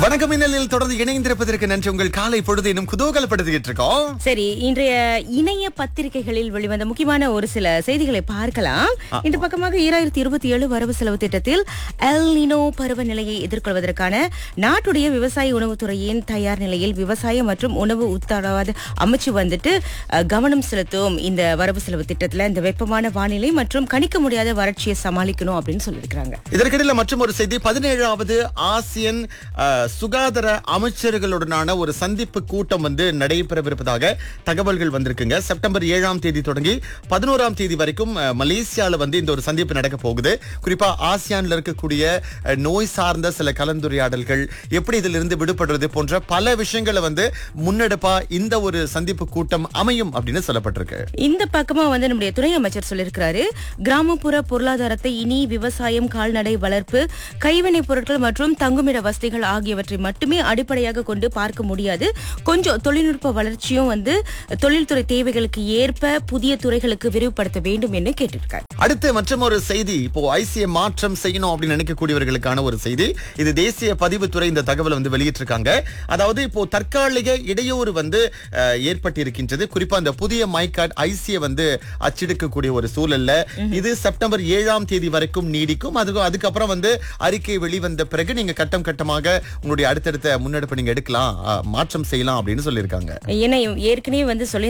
வணக்கம் மின்னலில் தொடர்ந்து இணைந்திருப்பதற்கு நன்றி உங்கள் காலை பொழுது இன்னும் குதூகலப்படுத்திக்கிட்டு இருக்கோம் சரி இன்றைய இணைய பத்திரிகைகளில் வெளிவந்த முக்கியமான ஒரு சில செய்திகளை பார்க்கலாம் இந்த பக்கமாக ஈராயிரத்தி இருபத்தி ஏழு வரவு செலவு திட்டத்தில் எல் நினோ பருவநிலையை எதிர்கொள்வதற்கான நாட்டுடைய விவசாய உணவுத்துறையின் தயார் நிலையில் விவசாயம் மற்றும் உணவு உத்தரவாத அமைச்சு வந்துட்டு அஹ், கவனம் செலுத்தும் இந்த வரவு செலவு திட்டத்துல இந்த வெப்பமான வானிலை மற்றும் கணிக்க முடியாத வறட்சியை சமாளிக்கணும் அப்படின்னு சொல்லியிருக்காங்க இதற்கிடையில மற்றும் ஒரு செய்தி பதினேழாவது ஆசியன் அஹ், சுகாதார அமைச்சர்களுடனான ஒரு சந்திப்பு கூட்டம் வந்து நடைபெறவிருப்பதாக தகவல்கள் வந்திருக்குங்க செப்டம்பர் ஏழாம் தேதி தொடங்கி பதினோராம் தேதி வரைக்கும் அஹ், மலேசியால வந்து இந்த ஒரு சந்திப்பு நடக்க போகுது குறிப்பா ஆசியான்ல இருக்கக்கூடிய அஹ், நோய் சார்ந்த சில கலந்துரையாடல்கள் எப்படி இதிலிருந்து விடுபடுறது போன்ற பல விஷயங்களை வந்து முன்னெடுப்பா இந்த ஒரு சந்திப்பு கூட்டம் அமையும் அப்படின்னு சொல்லப்பட்டிருக்கு இந்த பக்கமா வந்து நம்முடைய துணை அமைச்சர் சொல்லியிருக்கிறாரு கிராமப்புற பொருளாதாரத்தை இனி விவசாயம் கால்நடை வளர்ப்பு கைவினைப் பொருட்கள் மற்றும் தங்குமிட வசதிகள் ஆகியவற்றை மட்டுமே அடிப்படையாக கொண்டு பார்க்க முடியாது கொஞ்சம் தொழில்நுட்ப வளர்ச்சியும் வந்து தொழில்துறை தேவைகளுக்கு ஏற்ப புதிய துறைகளுக்கு விரிவுபடுத்த வேண்டும் என்று கேட்டிருக்காரு அடுத்து மற்றும் ஒரு செய்தி இப்போ ஐசிய மாற்றம் செய்யணும் அப்படின்னு நினைக்கக்கூடியவர்களுக்கான ஒரு செய்தி இது தேசிய பதிவுத்துறை இந்த தகவலை வந்து வெளியிட்டிருக்காங்க அதாவது இப்போ தற்காலிக இடையூறு வந்து அஹ், ஏற்பட்டிருக்கின்றது குறிப்பா இந்த புதிய மை கார்டு ஐசிய வந்து அச்செடுக்கக்கூடிய ஒரு சூழல்ல இது செப்டம்பர் ஏழாம் தேதி வரைக்கும் நீடிக்கும் அது அதுக்கப்புறம் வந்து அறிக்கை வெளிவந்த பிறகு நீங்க கட்டம் கட்டமாக உங்களுடைய அடுத்தடுத்த முன்னெடுப்பு நீங்க எடுக்கலாம் அஹ், மாற்றம் செய்யலாம் அப்படின்னு சொல்லியிருக்காங்க ஏன்னா ஏற்கனவே வந்து சொல்லி